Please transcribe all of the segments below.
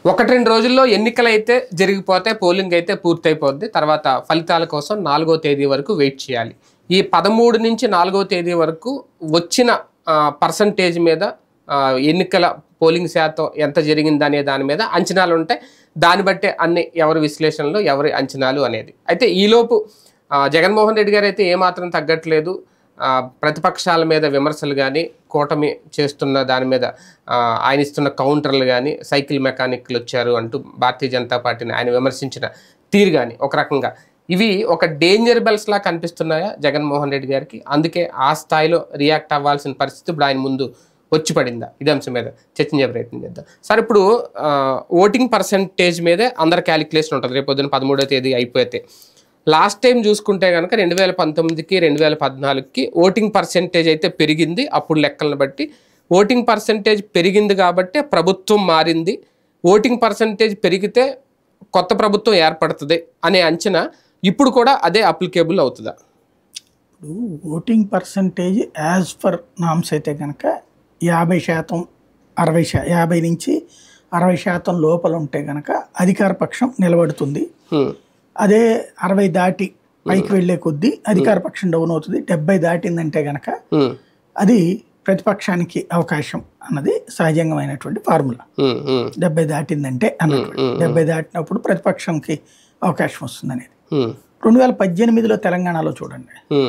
ఒకటి రెండు రోజుల్లో ఎన్నికలు అయితే జరిగిపోతే పోలింగ్ అయితే పూర్తయిపోద్ది తర్వాత ఫలితాల కోసం నాలుగో తేదీ వరకు వెయిట్ చేయాలి ఈ పదమూడు నుంచి నాలుగో తేదీ వరకు వచ్చిన పర్సంటేజ్ మీద ఆ, ఎన్నికల పోలింగ్ శాతం ఎంత జరిగిందనే దాని మీద అంచనాలు ఉంటాయి దాన్ని బట్టే అన్ని ఎవరి విశ్లేషణలు ఎవరి అంచనాలు అనేది అయితే ఈలోపు ఆ, జగన్మోహన్ రెడ్డి గారు అయితే ఏమాత్రం తగ్గట్లేదు ఆ, ప్రతిపక్షాల మీద విమర్శలు కానీ కూటమి చేస్తున్న దాని మీద ఆ, ఆయన ఇస్తున్న కౌంటర్లు కానీ సైకిల్ మెకానిక్లు వచ్చారు అంటూ భారతీయ జనతా పార్టీని ఆయన విమర్శించిన తీరు కానీ ఒక రకంగా ఇవి ఒక డేంజర్ బెల్స్ లా కనిపిస్తున్నాయా జగన్మోహన్ రెడ్డి గారికి అందుకే ఆ స్థాయిలో రియాక్ట్ అవ్వాల్సిన పరిస్థితి ఇప్పుడు ఆయన ముందు వచ్చి పడిందా ఇది అంశం మీద చర్చించే ప్రయత్నం చేద్దాం సార్ ఇప్పుడు ఆ, ఓటింగ్ పర్సంటేజ్ మీదే అందరి క్యాలిక్యులేషన్ ఉంటుంది రేపు పొద్దున పదమూడో తేదీ అయిపోతే లాస్ట్ టైం చూసుకుంటే కనుక రెండు వేల పంతొమ్మిదికి రెండు వేల పద్నాలుగుకి ఓటింగ్ పర్సెంటేజ్ అయితే పెరిగింది అప్పుడు లెక్కలను బట్టి ఓటింగ్ పర్సెంటేజ్ పెరిగింది కాబట్టి ప్రభుత్వం మారింది ఓటింగ్ పర్సెంటేజ్ పెరిగితే కొత్త ప్రభుత్వం ఏర్పడుతుంది అనే అంచనా ఇప్పుడు కూడా అదే అప్లికేబుల్ అవుతుందా ఇప్పుడు voting percentage as per norms అయితే కనుక యాభై శాతం అరవై శా యాభై నుంచి అరవై శాతం లోపల ఉంటే కనుక అధికార పక్షం నిలబడుతుంది హ్మ్. అదే అరవై దాటి పైకి వెళ్ళే కొద్దీ అధికార పక్షం డౌన్ అవుతుంది డెబ్బై దాటిందంటే కనుక హ్మ్. అది ప్రతిపక్షానికి అవకాశం అన్నది సహజంగమైనటువంటి ఫార్ములా హ్మ్. హ్మ్. డెబ్బై దాటిందంటే అన్నటువంటి డెబ్బై దాటినప్పుడు ప్రతిపక్షంకి అవకాశం వస్తుంది అనేది హ్మ్. రెండు వేల పద్దెనిమిదిలో తెలంగాణలో చూడండి హ్మ్.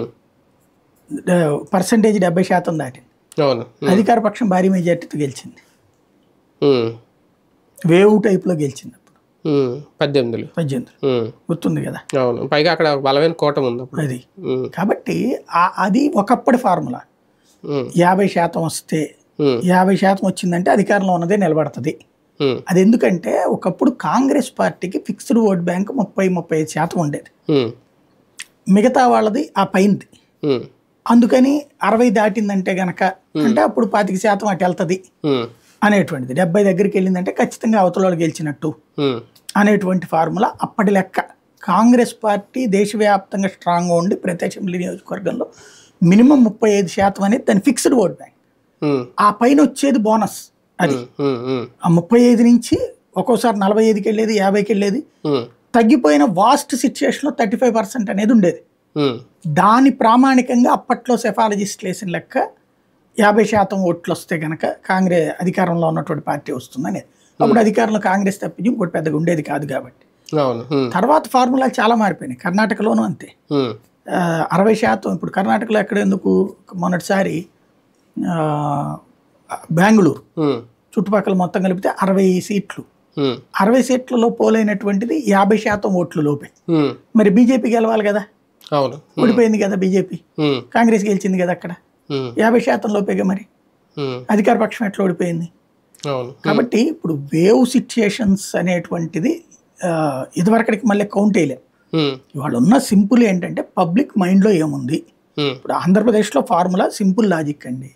పర్సంటేజ్ డెబ్బై శాతం దాటింది అవును అధికార పక్షం భారీ మెజార్టీతో గెలిచింది హ్మ్. వేవ్ టైప్లో గెలిచింది అప్పుడు హ్మ్. పద్దెనిమిదిలో పద్దెనిమిది హ్మ్. గుర్తుంది కదా అవును పైగా అక్కడ ఒక బలమైన కోటం ఉంది అప్పుడు అది హ్మ్. కాబట్టి ఆ- అది ఒకప్పటి ఫార్ములా హ్మ్. యాభై శాతం వస్తే హ్మ్. యాభై శాతం వచ్చిందంటే అధికారంలో ఉన్నదే నిలబడుతుంది హ్మ్. అది ఎందుకంటే ఒకప్పుడు కాంగ్రెస్ పార్టీకి ఫిక్స్డ్ ఓట్ బ్యాంక్ ముప్పై ముప్పై ఐదు శాతం ఉండేది హ్మ్. మిగతా వాళ్ళది ఆ పైనది హ్మ్. అందుకని అరవై దాటిందంటే గనక అంటే అప్పుడు పాతిక శాతం అటు వెళ్తుంది హ్మ్. అనేటువంటిది డెబ్బై దగ్గరికి వెళ్ళిందంటే ఖచ్చితంగా అవతల వాళ్ళు గెలిచినట్టు హ్మ్. అనేటువంటి ఫార్ములా అప్పటి లెక్క కాంగ్రెస్ పార్టీ దేశవ్యాప్తంగా స్ట్రాంగ్గా ఉండి ప్రతి అసెంబ్లీ నియోజకవర్గంలో మినిమం ముప్పై ఐదు శాతం అనేది దాని ఫిక్స్డ్ ఓట్ బ్యాంక్ హ్మ్. ఆ పైన వచ్చేది బోనస్ అది హ్మ్. హ్మ్. ఆ ముప్పై ఐదు నుంచి ఒక్కోసారి నలభై ఐదుకి వెళ్ళేది యాభైకి వెళ్ళేది హ్మ్. తగ్గిపోయిన వాస్ట్ సిచ్యుయేషన్లో థర్టీ ఫైవ్ పర్సెంట్ అనేది ఉండేది హ్మ్. దాని ప్రామాణికంగా అప్పట్లో సెఫాలజిస్టులు వేసిన లెక్క యాభై శాతం ఓట్లు వస్తే కనుక కాంగ్రెస్ అధికారంలో ఉన్నటువంటి పార్టీ వస్తుందని అప్పుడు అధికారంలో కాంగ్రెస్ తప్పించి ఇంకోటి పెద్దగా ఉండేది కాదు కాబట్టి అవును హ్మ్. తర్వాత ఫార్ములాలు చాలా మారిపోయినాయి కర్ణాటకలోనూ అంతే హ్మ్. ఆ, అరవై శాతం ఇప్పుడు కర్ణాటకలో ఎక్కడ ఎందుకు మొన్నటిసారి ఆ, బెంగళూరు హ్మ్. చుట్టుపక్కల మొత్తం కలిపితే అరవై సీట్లు హ్మ్. అరవై సీట్లలో పోలైనటువంటిది యాభై శాతం ఓట్లు లోపే హ్మ్. మరి బీజేపీ గెలవాలి కదా అవును ఓడిపోయింది కదా బీజేపీ హ్మ్. కాంగ్రెస్ గెలిచింది కదా అక్కడ హ్మ్. యాభై శాతం లోపేగా మరి హ్మ్. అధికార పక్షం ఎట్లా ఓడిపోయింది అవును కాబట్టి ఇప్పుడు వేవ్ సిచ్యుయేషన్స్ అనేటువంటిది ఆ, ఇదివరకటికి మళ్ళీ కౌంట్ వేయలేం హ్మ్. ఇవాళ ఉన్న సింపుల్ ఏంటంటే పబ్లిక్ మైండ్లో ఏముంది హ్మ్. ఇప్పుడు ఆంధ్రప్రదేశ్లో ఫార్ములా సింపుల్ లాజిక్ అండి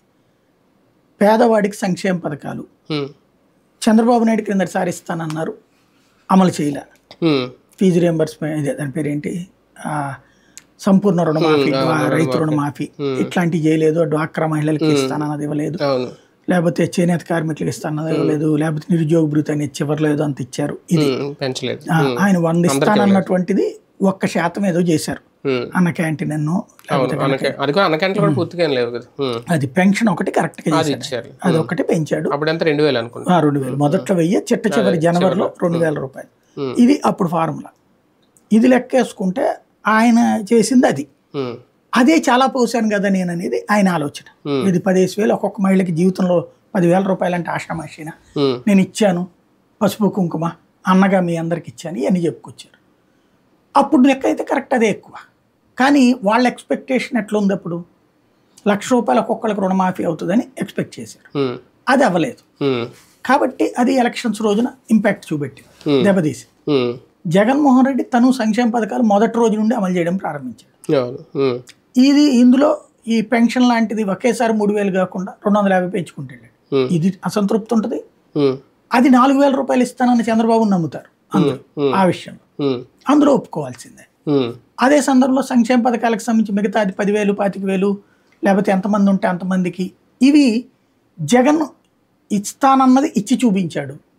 పేదవాడికి సంక్షేమ పథకాలు హ్మ్. చంద్రబాబు నాయుడు క్రిందటిసారి ఇస్తానన్నారు అమలు చేయలే హ్మ్. ఫీజు రియంబర్స్మెంట్ ఇదే దాని పేరేంటి ఆ, సంపూర్ణ రుణమాఫీ Hmm, అవును, రైతు రుణమాఫీ ఇట్లాంటివి చేయలేదు డ్వాక్రా మహిళలకి ఇస్తానన్నది ఇవ్వలేదు అవును లేకపోతే చేనేత కార్మికులకు ఇస్తానన్నది ఇవ్వలేదు లేకపోతే నిరుద్యోగ భృతి అని ఇచ్చి ఇవ్వలేదు అంత ఇచ్చారు ఇది హ్మ్. పెంచలేదు ఆ, ఆయన వంద ఇస్తానన్నటువంటిది ఒక్క శాతం ఏదో చేశారు హ్మ్. అన్న క్యాంటీన్ అన్నో అవును అనక అది కూడా అన్నకంటే కూడా పూర్తిగా ఏం లేవు కదా హ్మ్. అది పెన్షన్ ఒకటి కరెక్ట్ గా అది చేశాడు ఇచ్చారు అది ఒకటి పెంచాడు అప్పుడు ఎంత రెండు వేలు అనుకుంటా ఆ, రెండు వేలు మొదట్లో వెయ్యి చిట్ట చివరి జనవరిలో రెండు వేల రూపాయలు Hmm. ఇది అప్పుడు ఫార్ములా ఇది లెక్కేసుకుంటే ఆయన చేసింది అది హ్మ్. అదే చాలా పోసాను కదా నేను అనేది ఆయన ఆలోచన Hmm. ఇది పదిహేను వేలు ఒక్కొక్క మహిళకి జీవితంలో పదివేల రూపాయలు అంటే ఆషామాషిన హ్మ్. నేను ఇచ్చాను పసుపు కుంకుమ అన్నగా మీ అందరికి ఇచ్చాను ఇవన్నీ చెప్పుకొచ్చారు అప్పుడు లెక్క అయితే కరెక్ట్ అదే ఎక్కువ కానీ వాళ్ళ ఎక్స్పెక్టేషన్ ఎట్లా ఉంది అప్పుడు లక్ష రూపాయలు ఒక్కొక్కరికి రుణమాఫీ అవుతుందని ఎక్స్పెక్ట్ చేశారు హ్మ్. అది అవ్వలేదు హ్మ్. కాబట్టి అది ఎలక్షన్స్ రోజున ఇంపాక్ట్ చూపెట్టింది Hmm. దెబ్బతీసి హ్మ్. జగన్మోహన్ రెడ్డి తను సంక్షేమ పథకాలు మొదటి రోజు నుండి అమలు చేయడం ప్రారంభించాడు అవును హ్మ్. ఇది ఇందులో ఈ పెన్షన్ లాంటిది ఒకేసారి మూడు వేలు కాకుండా రెండు వందల యాభై పెంచుకుంటాడు Hmm. ఇది అసంతృప్తి ఉంటుంది హ్మ్. అది నాలుగు వేల రూపాయలు ఇస్తానని చంద్రబాబు నమ్ముతారు అందరూ Hmm. ఆ విషయంలో హ్మ్. అందరూ ఒప్పుకోవాల్సిందే హ్మ్. అదే సందర్భంలో సంక్షేమ పథకాలకు సంబంధించి మిగతా అది పదివేలు పాతిక వేలు లేకపోతే ఎంతమంది ఉంటే అంతమందికి ఇవి జగన్ ఇస్తానన్నది ఇచ్చి చూపించాడు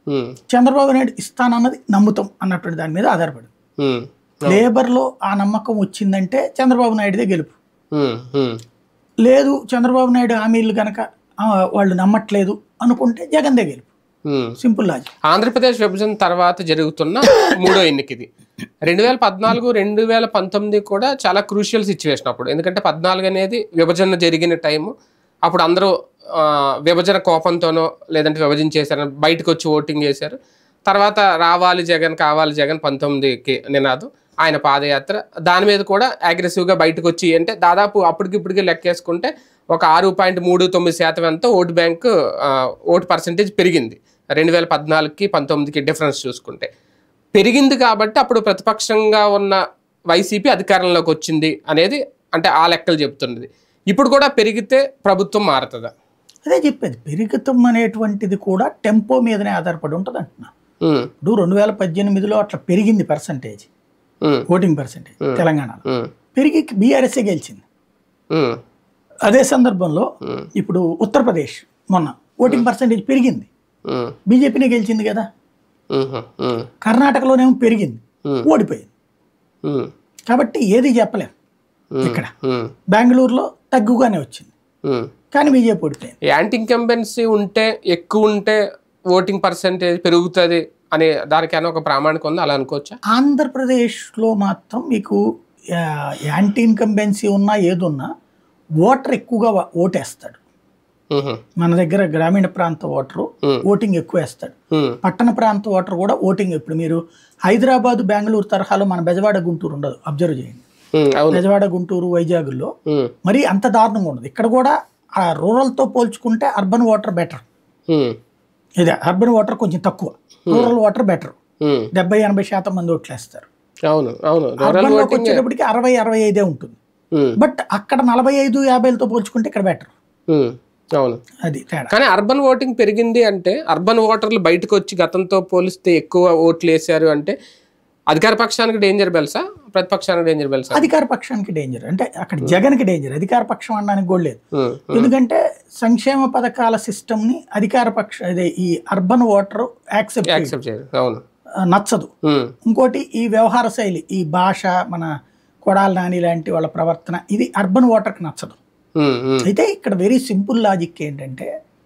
ఉమ్, చంద్రబాబు నాయుడు ఇస్తానన్నది నమ్ముతాం అన్నటువంటి దాని మీద ఆధారపడి ఉమ్, లేబర్లో ఆ నమ్మకం వచ్చిందంటే చంద్రబాబు నాయుడుదే గెలుపు ఉమ్, ఉమ్, లేదు చంద్రబాబు నాయుడు హామీలు కనుక ఆ, వాళ్ళు నమ్మట్లేదు అనుకుంటే జగన్దే గెలుపు ఉమ్. సింపుల్ లాజిక్ ఆంధ్రప్రదేశ్ విభజన తర్వాత జరుగుతున్న మూడో ఎన్నిక ఇది రెండు వేల పద్నాలుగు రెండు వేల పంతొమ్మిది కూడా చాలా క్రూషియల్ సిచ్యువేషన్ అప్పుడు ఎందుకంటే పద్నాలుగు అనేది విభజన జరిగిన టైము అప్పుడు అందరూ ఆ, విభజన కోపంతోనో లేదంటే విభజన చేశారని బయటకు వచ్చి ఓటింగ్ చేశారు తర్వాత రావాలి జగన్ కావాలి జగన్ పంతొమ్మిదికి నినాదం ఆయన పాదయాత్ర దాని మీద కూడా అగ్రెసివ్గా బయటకు వచ్చి అంటే దాదాపు అప్పటికిప్పటికి లెక్కేసుకుంటే ఒక ఆరు పాయింట్ మూడు తొమ్మిది శాతం ఎంతో ఓటు బ్యాంక్ ఆ, ఓటు పర్సంటేజ్ పెరిగింది రెండు వేల పద్నాలుగుకి పంతొమ్మిదికి డిఫరెన్స్ చూసుకుంటే పెరిగింది కాబట్టి అప్పుడు ప్రతిపక్షంగా ఉన్న వైసీపీ అధికారంలోకి వచ్చింది అనేది అంటే ఆ లెక్కలు చెప్తున్నది ఇప్పుడు కూడా పెరిగితే ప్రభుత్వం మారుతుందా అదే చెప్పేది పెరుగుతం అనేటువంటిది కూడా టెంపో మీదనే ఆధారపడి ఉంటుంది అంటున్నా ఉమ్, ఇప్పుడు రెండు వేల పద్దెనిమిదిలో అట్లా పెరిగింది పర్సంటేజ్ ఉమ్, ఓటింగ్ పర్సంటేజ్ తెలంగాణలో ఉమ్, పెరిగి బీఆర్ఎస్ఏ గెలిచింది ఉమ్, అదే సందర్భంలో ఉమ్, ఇప్పుడు ఉత్తరప్రదేశ్ మొన్న ఓటింగ్ పర్సంటేజ్ పెరిగింది ఉమ్, బీజేపీనే గెలిచింది కదా ఉమ్, ఉమ్, కర్ణాటకలోనేమో పెరిగింది Hmm. ఓడిపోయింది ఉమ్, కాబట్టి ఏది చెప్పలేం ఉమ్, ఇక్కడ ఉమ్, బెంగళూరులో తగ్గుగానే వచ్చింది ఉమ్. కానీ బీజేపీ ఓడిపోయింది యాంటీ ఇంకంబెన్సీ ఉంటే ఎక్కువ ఉంటే ఓటింగ్ పర్సంటేజ్ పెరుగుతుంది అనే దానికైనా ఒక ప్రామాణిక ఉంది అలా అనుకోవచ్చా ఆంధ్రప్రదేశ్లో మాత్రం మీకు ఆ, యాంటీ ఇన్కంబెన్సీ ఉన్నా ఏదున్నా ఓటర్ ఎక్కువగా వా- ఓటేస్తాడు ఉహు, మన దగ్గర గ్రామీణ ప్రాంత ఓటరు Hmm. ఓటింగ్ ఎక్కువ వేస్తాడు ఉమ్, పట్టణ ప్రాంత ఓటర్ కూడా ఓటింగ్ ఇప్పుడు మీరు హైదరాబాద్ బెంగళూరు తరహాలో మన బెజవాడ గుంటూరు ఉండదు అబ్జర్వ్ చేయండి ఉమ్, అవును బెజవాడ గుంటూరు వైజాగ్లో ఉమ్, మరి అంత దారుణంగా ఉండదు ఇక్కడ కూడా ఆ రూరల్తో పోల్చుకుంటే అర్బన్ ఓటర్ బెటర్ ఉమ్, ఇది అర్బన్ ఓటర్ కొంచెం తక్కువ రూరల్ ఓటర్ బెటర్ ఉమ్, డెబ్బై ఎనభై శాతం మంది ఓట్లేస్తారు అవును అవును రూరల్ అర్బన్లోకి ఓటింగ్ వచ్చేటప్పటికి అరవై అరవై ఐదే ఉంటుంది ఉమ్, బట్ అక్కడ నలభై ఐదు యాభైలతో పోల్చుకుంటే ఇక్కడ బెటర్ ఉమ్, అవును అది తేడా కానీ అర్బన్ ఓటింగ్ పెరిగింది అంటే అర్బన్ ఓటర్లు బయటకు వచ్చి గతంతో పోలిస్తే ఎక్కువ ఓట్లు వేశారు అంటే అధికార పక్షానికి డేంజర్ బెల్సా ప్రతిపక్షానికి డేంజర్ బెల్సా అధికార పక్షానికి డేంజర్ అంటే అక్కడ జగన్కి డేంజర్ అధికార పక్షం అనడానికి కూడా లేదు ఉమ్, ఎందుకంటే సంక్షేమ పథకాల సిస్టమ్ని అధికార పక్ష అదే ఈ అర్బన్ ఓటర్ యాక్సెప్ట్ యాక్సెప్ట్ చేయరు అవును నచ్చదు ఉమ్, ఇంకోటి ఈ వ్యవహార శైలి ఈ భాష మన కొడాల నాని లాంటి వాళ్ళ ప్రవర్తన ఇది అర్బన్ ఓటర్కి నచ్చదు ఉమ్, ఉమ్, అయితే ఇక్కడ వెరీ సింపుల్ లాజిక్ ఏంటంటే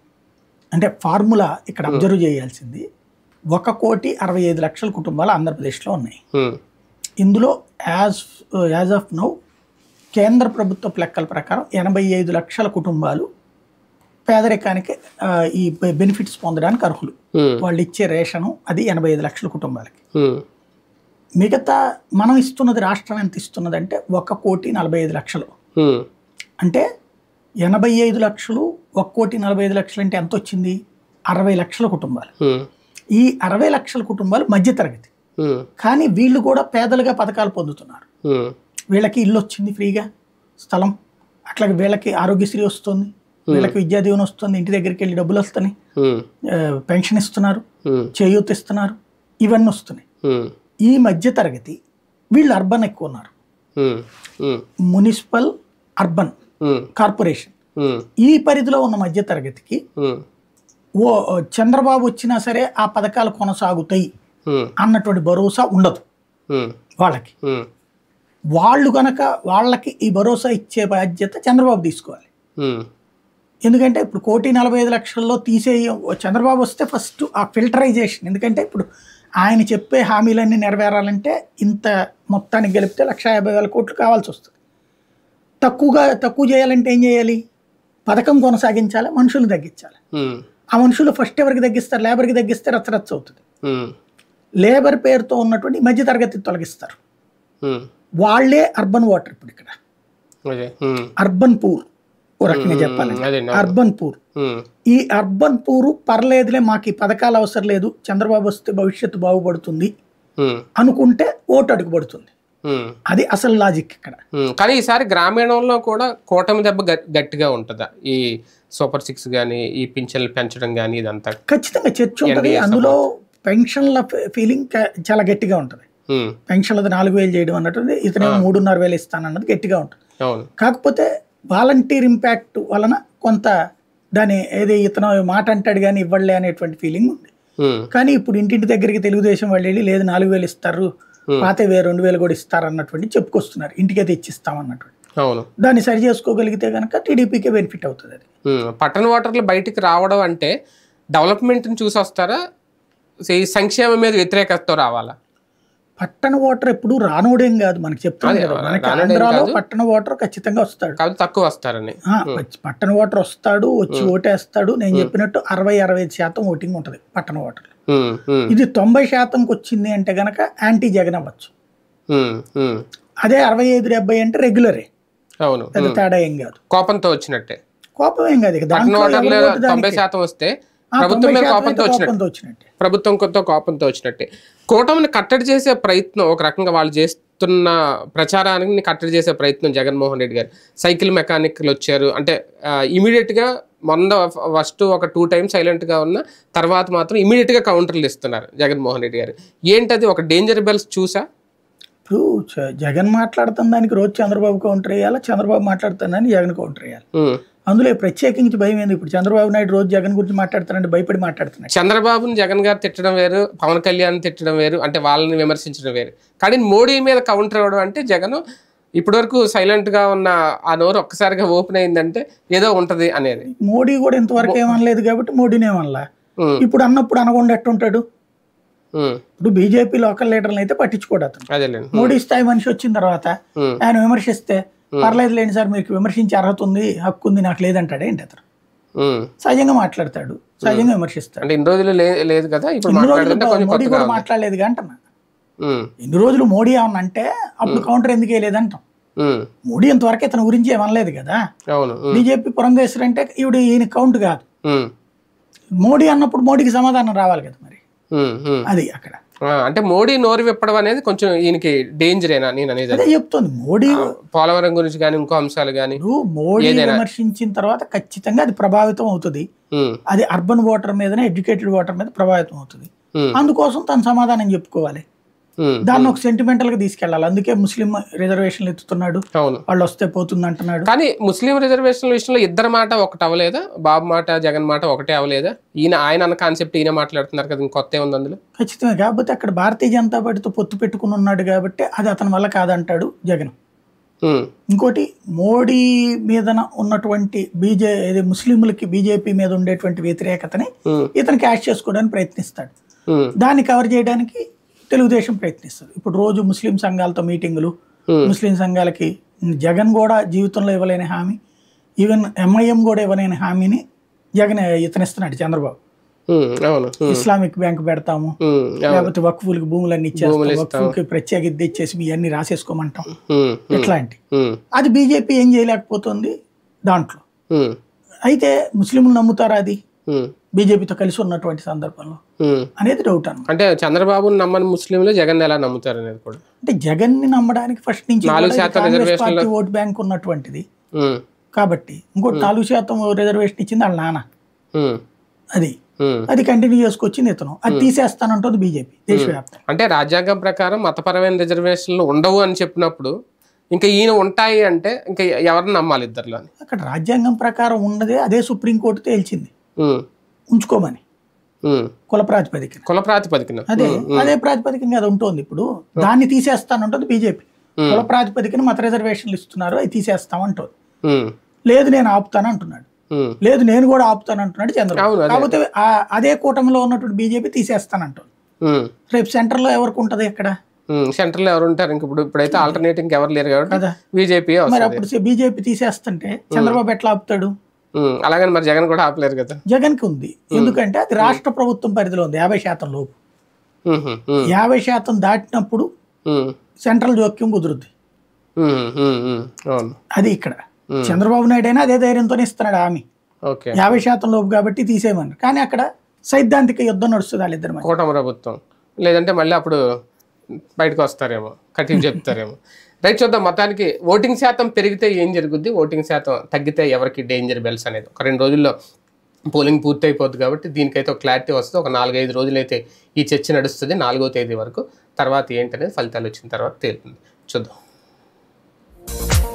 అంటే ఫార్ములా ఇక్కడ అబ్జర్వ్ చేయాల్సింది ఒక కోటి అరవై ఐదు లక్షల కుటుంబాలు ఆంధ్రప్రదేశ్లో ఉన్నాయి ఉమ్, ఇందులో యాజ్ యాజ్ ఆఫ్ నౌ కేంద్ర ప్రభుత్వ లెక్కల ప్రకారం ఎనభై ఐదు లక్షల కుటుంబాలు పేదరికానికి ఆ, ఈ బెనిఫిట్స్ పొందడానికి అర్హులు ఉమ్, వాళ్ళు ఇచ్చే రేషను అది ఎనభై ఐదు లక్షల కుటుంబాలకి ఉమ్, మిగతా మనం ఇస్తున్నది రాష్ట్రం ఎంత ఇస్తున్నది అంటే ఒక కోటి నలభై ఐదు లక్షలు ఉమ్, అంటే ఎనభై ఐదు లక్షలు ఒక కోటి నలభై ఐదు లక్షలు అంటే ఎంత వచ్చింది అరవై లక్షల కుటుంబాలు ఉమ్, ఈ అరవై లక్షల కుటుంబాలు మధ్యతరగతి ఉమ్, కానీ వీళ్ళు కూడా పేదలుగా పథకాలు పొందుతున్నారు ఉమ్, వీళ్ళకి ఇల్లు వచ్చింది ఫ్రీగా స్థలం అట్లాగే వీళ్ళకి ఆరోగ్యశ్రీ వస్తుంది వీళ్ళకి విద్యా దీవెన వస్తుంది ఇంటి దగ్గరికి వెళ్ళి డబ్బులు వస్తున్నాయి ఉమ్, ఆ, పెన్షన్ ఇస్తున్నారు ఉమ్, చేయూత ఇస్తున్నారు ఇవన్నీ వస్తున్నాయి ఉమ్, ఈ మధ్య తరగతి వీళ్ళు అర్బన్ ఎక్కువ ఉన్నారు ఉమ్, ఉమ్, మున్సిపల్ అర్బన్ ఉమ్, కార్పొరేషన్ ఉమ్, ఈ పరిధిలో ఉన్న మధ్య తరగతికి ఉమ్, ఓ చంద్రబాబు వచ్చినా సరే ఆ పథకాలు కొనసాగుతాయి ఉమ్, అన్నటువంటి భరోసా ఉండదు ఉమ్, వాళ్ళకి ఉమ్, వాళ్ళు కనుక వాళ్ళకి ఈ భరోసా ఇచ్చే బాధ్యత చంద్రబాబు తీసుకోవాలి ఉమ్, ఎందుకంటే ఇప్పుడు కోటి నలభై ఐదు లక్షల్లో తీసే చంద్రబాబు వస్తే ఫస్ట్ ఆ ఫిల్టరైజేషన్ ఎందుకంటే ఇప్పుడు ఆయన చెప్పే హామీలన్నీ నెరవేరాలంటే ఇంత మొత్తానికి గెలిపితే లక్ష యాభై వేల కోట్లు కావాల్సి వస్తుంది తక్కువగా తక్కువ చేయాలంటే ఏం చేయాలి పథకం కొనసాగించాలి మనుషులు తగ్గించాలి ఉమ్, ఆ మనుషులు ఫస్ట్ ఎవరికి తగ్గిస్తారు లేబర్కి తగ్గిస్తే రచ్చరచ్చ అవుతుంది ఉమ్, లేబర్ పేరుతో ఉన్నటువంటి మధ్య తరగతి తొలగిస్తారు ఉమ్, వాళ్ళే అర్బన్ వాటర్ ఇప్పుడు ఇక్కడ అదే ఉమ్, అర్బన్ పూర్ ఓ రకంగా చెప్పాలంటే అదే అర్బన్ పూర్ ఉమ్, ఈ అర్బన్ పూరు పర్లేదులే మాకు ఈ పథకాలు అవసరం లేదు చంద్రబాబు వస్తే భవిష్యత్తు బాగుపడుతుంది ఉమ్, అనుకుంటే ఓటు అడుగుపడుతుంది ఉమ్, అది అసలు లాజిక్ ఇక్కడ ఉమ్, కానీ ఈసారి గ్రామీణంలో కూడా కూటమి దెబ్బ గట్- గట్టిగా ఉంటుందా ఈ సూపర్ సిక్స్ కానీ ఈ పింఛన్లు పెంచడం కానీ ఇదంతా ఖచ్చితంగా చర్చ ఉంటుంది NDA అందులో పెన్షన్ల ఫీలింగ్ చాలా గట్టిగా ఉంటుంది ఉమ్, పెన్షన్లది నాలుగు వేలు చేయడం అన్నట్టు ఇతనే మూడున్నర వేలు ఇస్తానన్నది గట్టిగా ఉంటుంది అవును కాకపోతే వాలంటీర్ ఇంపాక్ట్ వలన కొంత దాని ఏది ఇతను మాట అంటాడు కానీ ఇవ్వలే అనేటువంటి ఫీలింగ్ ఉంది ఉమ్, కానీ ఇప్పుడు ఇంటింటి దగ్గరికి తెలుగుదేశం వాళ్ళు వెళ్ళి లేదు నాలుగు వేలు ఇస్తారు Hmm. పాత వే రెండు వేలు కూడా ఇస్తారు అన్నటువంటి చెప్పుకొస్తున్నారు ఇంటికే తెచ్చిస్తాం అన్నటువంటి అవును దాన్ని సరి చేసుకోగలిగితే కనుక టీడీపీకే బెనిఫిట్ అవుతుంది అది ఉమ్, పట్టణ ఓటర్లు బయటికి రావడం అంటే డెవలప్మెంట్ని చూసి వస్తారా ఈ సంక్షేమం మీద వ్యతిరేకతతో రావాలా పట్టణ ఓటర్ ఎప్పుడు రానోడేం కాదు మనకి చెప్తాను అదే, కదా మనకి రానోడేం ఆంధ్రాలో కాదు. పట్టణ ఓటర్ ఖచ్చితంగా వస్తాడు కాకపోతే తక్కువ వస్తారని ఆ, పచ్చ- పట్టణ ఓటర్ వస్తాడు వచ్చి ఓటేస్తాడు నేను చెప్పినట్టు అరవై అరవై ఐదు శాతం ఓటింగ్ ఉంటుంది పట్టణ ఓటర్లు ఉమ్, ఉమ్, ఇది తొంభై శాతంకి వచ్చింది అంటే గనక యాంటీ జగన్ అవ్వచ్చు ఉమ్, ఉమ్, అదే అరవై ఐదు డెబ్బై అంటే రెగ్యులరే అవును పెద్ద ఉమ్, తేడా ఏం కాదు కోపంతో వచ్చినట్టే కోపం ఏం కాదు ఇక పట్టణ దాంట్లో ఓటర్లు ఎవరి ఓటు తొంభై దానికే. శాతం వస్తే ఆ, ప్రభుత్వం తొంభై మీద శాతం కోపంతో అయితే వచ్చినట్టు కోపంతో వచ్చినట్టే ప్రభుత్వం కొత్త కోపంతో వచ్చినట్టే కూటమిని కట్టడి చేసే ప్రయత్నం ఒక రకంగా వాళ్ళు చేస్తున్న ప్రచారానికి కట్టడి చేసే ప్రయత్నం జగన్మోహన్ రెడ్డి గారు సైకిల్ మెకానిక్లు వచ్చారు అంటే ఇమీడియట్ గా మొన్న ఫస్ట్ ఒక టూ టైమ్స్ సైలెంట్ గా ఉన్న తర్వాత మాత్రం ఇమీడియట్ గా కౌంటర్లు ఇస్తున్నారు జగన్మోహన్ రెడ్డి గారు ఏంటది ఒక డేంజర్ బెల్స్ చూసా ఇప్పుడు చ- జగన్ మాట్లాడుతున్న దానికి రోజు చంద్రబాబు కౌంటర్ వేయాలి చంద్రబాబు మాట్లాడుతున్నాని జగన్ కౌంటర్ వేయాలి ఉమ్. అందులో ప్రత్యేకించి భయం ఏంది ఇప్పుడు చంద్రబాబు నాయుడు రోజు జగన్ గురించి మాట్లాడుతానంటే భయపడి మాట్లాడుతున్నాడు చంద్రబాబుని జగన్ గారు తిట్టడం వేరు పవన్ కళ్యాణ్ తిట్టడం వేరు అంటే వాళ్ళని విమర్శించడం వేరు కానీ మోడీ మీద కౌంటర్ ఇవ్వడం అంటే జగన్ ఇప్పటివరకు సైలెంట్ గా ఉన్న ఆ నోరు ఒక్కసారిగా ఓపెన్ అయిందంటే ఏదో ఉంటది అనేది మోడీ కూడా ఇంతవరకు ఏమనలేదు కాబట్టి మోడీని ఏమనలా ఉమ్, ఇప్పుడు అన్నప్పుడు అనకుండా ఎట్టుంటాడు ఉమ్, ఇప్పుడు బీజేపీ లోకల్ లీడర్లు అయితే పట్టించుకోడు అతను అదేలేండి మోడీ స్థాయి మనిషి వచ్చిన తర్వాత ఉమ్, ఆయన విమర్శిస్తే పర్లేదు లేండి సార్ మీకు విమర్శించే అర్హత ఉంది హక్కు ఉంది నాకు లేదంటాడు ఏంటి అతను ఉమ్. సహజంగా మాట్లాడతాడు సహజంగా విమర్శిస్తాడు అంటే ఇన్ని రోజులు లే- లేదు కదా ఇప్పుడు ఇన్ని రోజులు మాట్లాడుతుంటే కొంచెం మోడీ కొత్తగా కూడా ఉంది. మాట్లాడలేదు అంటున్నా ఉమ్, ఇన్ని రోజులు మోడీ ఏమన్నా అంటే అప్పుడు కౌంటర్ ఎందుకు వేయలేదంటాం ఉమ్, మోడీ ఇంతవరకు ఇతని గురించి ఏమనలేదు కదా అవును ఉమ్, బీజేపీ పురంధేశ్వరి అంటే ఈవిడ ఈయన కౌంట్ కాదు ఉమ్, మోడీ అన్నప్పుడు మోడీకి సమాధానం రావాలి కదా మరి ఉమ్, ఉమ్. అది అక్కడ ఆ, అంటే మోడీ నోరు విప్పడం అనేది కొంచెం ఈయనకి డేంజరేనా నేను అనేది అదే చెప్తుంది మోడీ పోలవరం గురించి కానీ ఇంకో అంశాలు కానీ ఇప్పుడు మోడీ ఏదైనా. విమర్శించిన తర్వాత ఖచ్చితంగా అది ప్రభావితం అవుతుంది అది అర్బన్ ఓటర్ మీదనే ఎడ్యుకేటెడ్ ఓటర్ మీద ప్రభావితం అవుతుంది అందుకోసం తన సమాధానం చెప్పుకోవాలి దాన్ని ఒక సెంటిమెంటల్ గా తీసుకెళ్ళాలి అందుకే ముస్లిం రిజర్వేషన్లు ఎత్తుతున్నాడు అవును వాళ్ళు వస్తే పోతుంది అంటున్నాడు కానీ ముస్లిం రిజర్వేషన్ల విషయంలో ఇద్దరు మాట ఒకటి అవ్వలేదా బాబు మాట జగన్ మాట ఒకటే అవ్వలేదా ఈయన ఆయన అన్న కాన్సెప్ట్ ఈయన మాట్లాడుతున్నారు కదా ఇంకొత్త ఉంది అందులో ఖచ్చితంగా కాకపోతే అక్కడ భారతీయ జనతా పార్టీతో పొత్తు పెట్టుకుని ఉన్నాడు కాబట్టి అది అతని వల్ల కాదంటాడు జగన్ ఉమ్, ఇంకోటి మోడీ మీదన ఉన్నటువంటి బీజే ఇది ముస్లింలకి బీజేపీ మీద ఉండేటువంటి వ్యతిరేకతని ఉమ్, ఇతను క్యాష్ చేసుకోవడానికి ప్రయత్నిస్తాడు ఉమ్, దాన్ని కవర్ చేయడానికి తెలుగుదేశం ప్రయత్నిస్తుంది ఇప్పుడు రోజు ముస్లిం సంఘాలతో మీటింగులు ఉమ్, ముస్లిం సంఘాలకి జగన్ కూడా జీవితంలో ఇవ్వలేని హామీ ఈవెన్ ఎంఐఎం కూడా ఇవ్వలేని హామీని జగన్ ఇతనిస్తున్నాడు చంద్రబాబు ఉమ్, అవును ఉమ్, ఇస్లామిక్ బ్యాంక్ పెడతాము ఉమ్, అవును లేకపోతే వక్ఫులకి భూములన్నీ భూములు ఇచ్చేస్తాం ఇస్తాం. వక్ఫులకి ప్రత్యేక ఇది ఇచ్చేసి మీ అన్ని రాసేసుకోమంటాం ఉమ్, ఉమ్, ఇట్లాంటి ఉమ్, అది బీజేపీ ఏం చేయలేకపోతుంది దాంట్లో ఉమ్, అయితే ముస్లింలు నమ్ముతారా అది ఉమ్, బీజేపీతో కలిసి ఉన్నటువంటి సందర్భంలో ఉమ్. అనేది డౌట్ అన్నమాట అంటే చంద్రబాబుని నమ్మని ముస్లింలు జగన్ ఎలా నమ్ముతారు అనేది కూడా అంటే జగన్ ని నమ్మడానికి ఫస్ట్ నుంచి నాలుగు కూడా ఇది శాతం కాంగ్రెస్ రిజర్వేషన్లు- పార్టీ ఓట్ బ్యాంక్ ఉన్నటువంటిది ఉమ్, కాబట్టి ఇంకోటి నాలుగు శాతం రిజర్వేషన్ ఇచ్చింది వాళ్ళ నాన్న ఉమ్, అది ఉమ్. అది కంటిన్యూ చేసుకొచ్చింది ఇతను అది తీసేస్తానంటుంది బీజేపీ దేశవ్యాప్తంగా అంటే రాజ్యాంగం ప్రకారం మతపరమైన రిజర్వేషన్లు ఉండవు అని చెప్పినప్పుడు ఇంకా ఈయన ఉంటాయి అంటే ఇంకా ఎవరిని నమ్మాలి ఇద్దరులో అని అక్కడ రాజ్యాంగం ప్రకారం ఉన్నదే అదే సుప్రీంకోర్టు తేల్చింది ఉమ్, ఉంచుకోమని ఉమ్. కుల ప్రాతిపదికన కుల ప్రాతిపదికన అదే అదే ప్రాతిపదికన అది ఉంటుంది ఇప్పుడు దాన్ని తీసేస్తానంటుంది బీజేపీ కుల ప్రాతిపదికన మత రిజర్వేషన్లు ఇస్తున్నారు అవి తీసేస్తామంటుంది ఉమ్, లేదు నేను ఆపుతాను అంటున్నాడు ఉమ్, లేదు నేను కూడా ఆపుతాను అంటున్నాడు అవును, చంద్రబాబు అదే. కాకపోతే ఆ- అదే కూటమిలో ఉన్నటువంటి బీజేపీ తీసేస్తానంటుంది ఉమ్, రేపు సెంటర్లో ఎవరికి ఉంటది ఇక్కడ ఉమ్. సెంట్రల్ ఎవరు ఉంటారు ఇంక ఇప్పుడు ఇప్పుడైతే ఆల్టర్నేటివ్ ఇంకెవరు లేరు కాబట్టి కదా బీజేపీ మరి వస్తుంది అప్పుడు బీజేపీ తీసేస్తుంటే చంద్రబాబు ఎట్లా ఆపుతాడు ఉమ్, అలాగని మరి జగన్ కూడా ఆపలేరు కదా జగన్కి ఉంది ఎందుకంటే అది రాష్ట్ర ప్రభుత్వం పరిధిలో ఉంది యాభై శాతం లోపు ఉమ్, ఉమ్, యాభై శాతం దాటినప్పుడు ఉమ్, సెంట్రల్ జోక్యం కుదురుద్ది ఉమ్, ఉమ్, ఉమ్. అవును అది ఇక్కడ చంద్రబాబు నాయుడు అయినా అదే ధైర్యంతోనే ఇస్తున్నాడు హామీ ఓకే యాభై శాతం లోపు కాబట్టి తీసేయమన్నారు కానీ అక్కడ సైద్ధాంతిక యుద్ధం నడుస్తుంది వాళ్ళిద్దరి మధ్య కూటమి ప్రభుత్వం లేదంటే మళ్ళీ అప్పుడు బయటకు వస్తారేమో కఠిన చెప్తారేమో రైట్ చూద్దాం మొత్తానికి ఓటింగ్ శాతం పెరిగితే ఏం జరుగుద్ది ఓటింగ్ శాతం తగ్గితే ఎవరికి డేంజర్ బెల్స్ అనేది ఒక రెండు రోజుల్లో పోలింగ్ పూర్తి అయిపోద్ది కాబట్టి దీనికైతే ఒక క్లారిటీ వస్తుంది ఒక నాలుగైదు రోజులైతే ఈ చర్చ నడుస్తుంది నాలుగో తేదీ వరకు తర్వాత ఏంటనేది ఫలితాలు వచ్చిన తర్వాత తేలుతుంది చూద్దాం